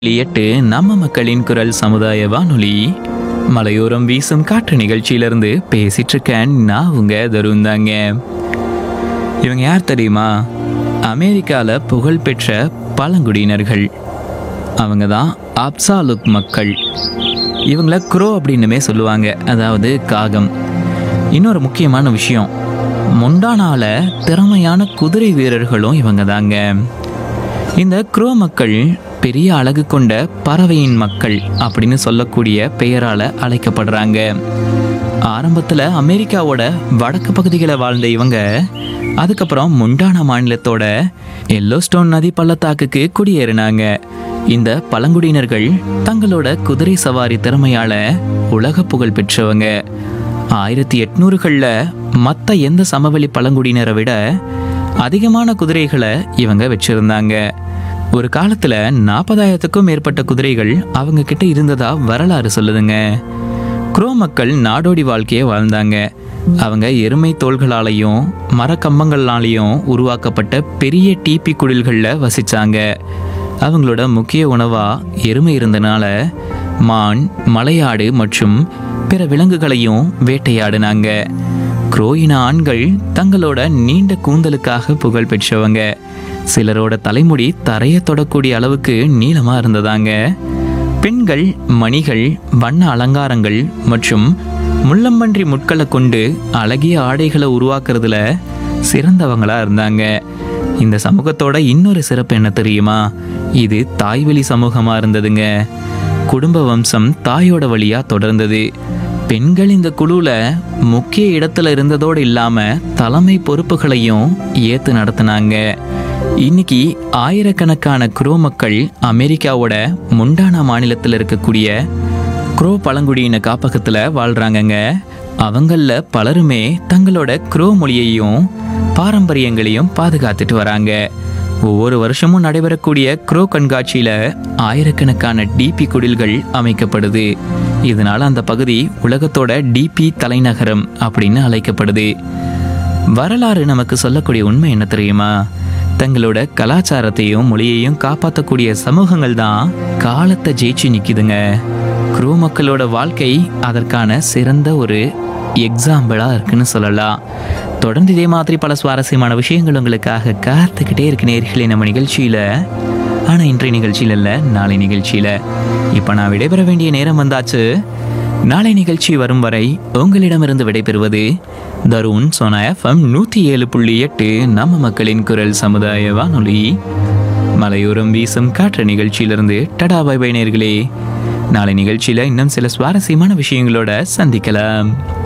எட்டு நம்ம மக்களின் குரல் சமுதாய வானொலி மலையோரம் வீசும் காற்று நிகழ்ச்சியிலிருந்து பேசிட்டு இருக்கேன் நான் உங்க தருண் தாங்க இவங்க யார் தெரியுமா அமெரிக்கால புகழ்பெற்ற பழங்குடியினர்கள் அவங்க தான் அப்சாலுக் மக்கள் இவங்கள குரோ அப்படின்னுமே சொல்லுவாங்க அதாவது காகம் இன்னொரு முக்கியமான விஷயம் மொண்டானால திறமையான குதிரை வீரர்களும் இவங்க தாங்க இந்த குரோ மக்கள் பெரிய அழகு கொண்ட பறவையின் மக்கள் அப்படின்னு சொல்லக்கூடிய பெயரால அழைக்கப்படுறாங்க ஆரம்பத்துல அமெரிக்காவோட வடக்கு பகுதிகளை வாழ்ந்த இவங்க அதுக்கப்புறம் முண்டானா மாநிலத்தோட எல்லோஸ்டோன் நதி பள்ளத்தாக்குக்கு குடியேறினாங்க இந்த பழங்குடியினர்கள் தங்களோட குதிரை சவாரி திறமையால உலக புகழ் பெற்றவங்க ஆயிரத்தி எட்நூறுகளில் மற்ற எந்த சமவெளி பழங்குடியினரை விட அதிகமான குதிரைகளை இவங்க வச்சிருந்தாங்க ஒரு காலத்துல நாற்பதாயிரத்துக்கும் மேற்பட்ட குதிரைகள் அவங்க கிட்ட இருந்ததா வரலாறு சொல்லுதுங்க குரோ மக்கள் நாடோடி வாழ்க்கையை வாழ்ந்தாங்க அவங்க எருமை தோள்களாலையும் மரக்கம்பங்களாலையும் உருவாக்கப்பட்ட பெரிய டீப்பி குடில்களில் வசிச்சாங்க அவங்களோட முக்கிய உணவா எருமை இருந்தனால மான் மலையாடு மற்றும் பிற விலங்குகளையும் வேட்டையாடினாங்க குரோயின ஆண்கள் தங்களோட நீண்ட கூந்தலுக்காக புகழ் பெற்றவங்க சிலரோட தலைமுடி தரைய தொடக்கூடிய அளவுக்கு நீளமா இருந்ததாங்க பெண்கள் மணிகள் வண்ண அலங்காரங்கள் மற்றும் முள்ளம்பன்றி முட்களை கொண்டு அழகிய ஆடைகளை உருவாக்குறதுல சிறந்தவங்களா இருந்தாங்க இந்த சமூகத்தோட இன்னொரு சிறப்பு என்ன தெரியுமா இது தாய்வழி சமூகமா இருந்ததுங்க குடும்ப வம்சம் தாயோட வழியா தொடர்ந்தது பெண்கள் இந்த குழுல முக்கிய இடத்துல இருந்ததோடு இல்லாம தலைமை பொறுப்புகளையும் ஏத்து நடத்தினாங்க இன்னைக்கு ஆயிரக்கணக்கான குரோ மக்கள் அமெரிக்காவோட முண்டானா மாநிலத்தில் இருக்கக்கூடிய குரோ பழங்குடியின காப்பகத்துல வாழ்றாங்கங்க அவங்கள பலருமே தங்களோட குரோ மொழியையும் பாரம்பரியங்களையும் பாதுகாத்துட்டு வராங்க ஒவ்வொரு வருஷமும் நடைபெறக்கூடிய குரோ கண்காட்சியில ஆயிரக்கணக்கான டிபி குடில்கள் அமைக்கப்படுது இதனால அந்த பகுதி உலகத்தோட டிபி தலைநகரம் அப்படின்னு அழைக்கப்படுது வரலாறு நமக்கு சொல்லக்கூடிய உண்மை என்ன தெரியுமா தங்களோட கலாச்சாரத்தையும் மொழியையும் காப்பாற்றக்கூடிய சமூகங்கள் தான் காலத்தை ஜெயிச்சு நிக்குதுங்க குரூ மக்களோட வாழ்க்கை அதற்கான சிறந்த ஒரு எக்ஸாம்பிளா இருக்குன்னு சொல்லலாம் தொடர்ந்து இதே மாதிரி பல சுவாரஸ்யமான விஷயங்கள் உங்களுக்காக காத்துக்கிட்டே இருக்கு நேர்களே நம்ம நிகழ்ச்சியில ஆனா இன்றைய நிகழ்ச்சியில இல்ல நாளை நிகழ்ச்சியில இப்ப நான் விடைபெற வேண்டிய நேரம் வந்தாச்சு நாளை நிகழ்ச்சி வரும் வரை உங்களிடமிருந்து விடைபெறுவது தருண் சோனா எஃப்எம் நூற்றி ஏழு புள்ளி எட்டு நம்ம மக்களின் குரல் சமுதாய வானொலி மலையோரம் வீசும் காற்று நிகழ்ச்சியிலிருந்து டடா பை பை நேர்களே நாளை நிகழ்ச்சியில் இன்னும் சில சுவாரஸ்யமான விஷயங்களோட சந்திக்கலாம்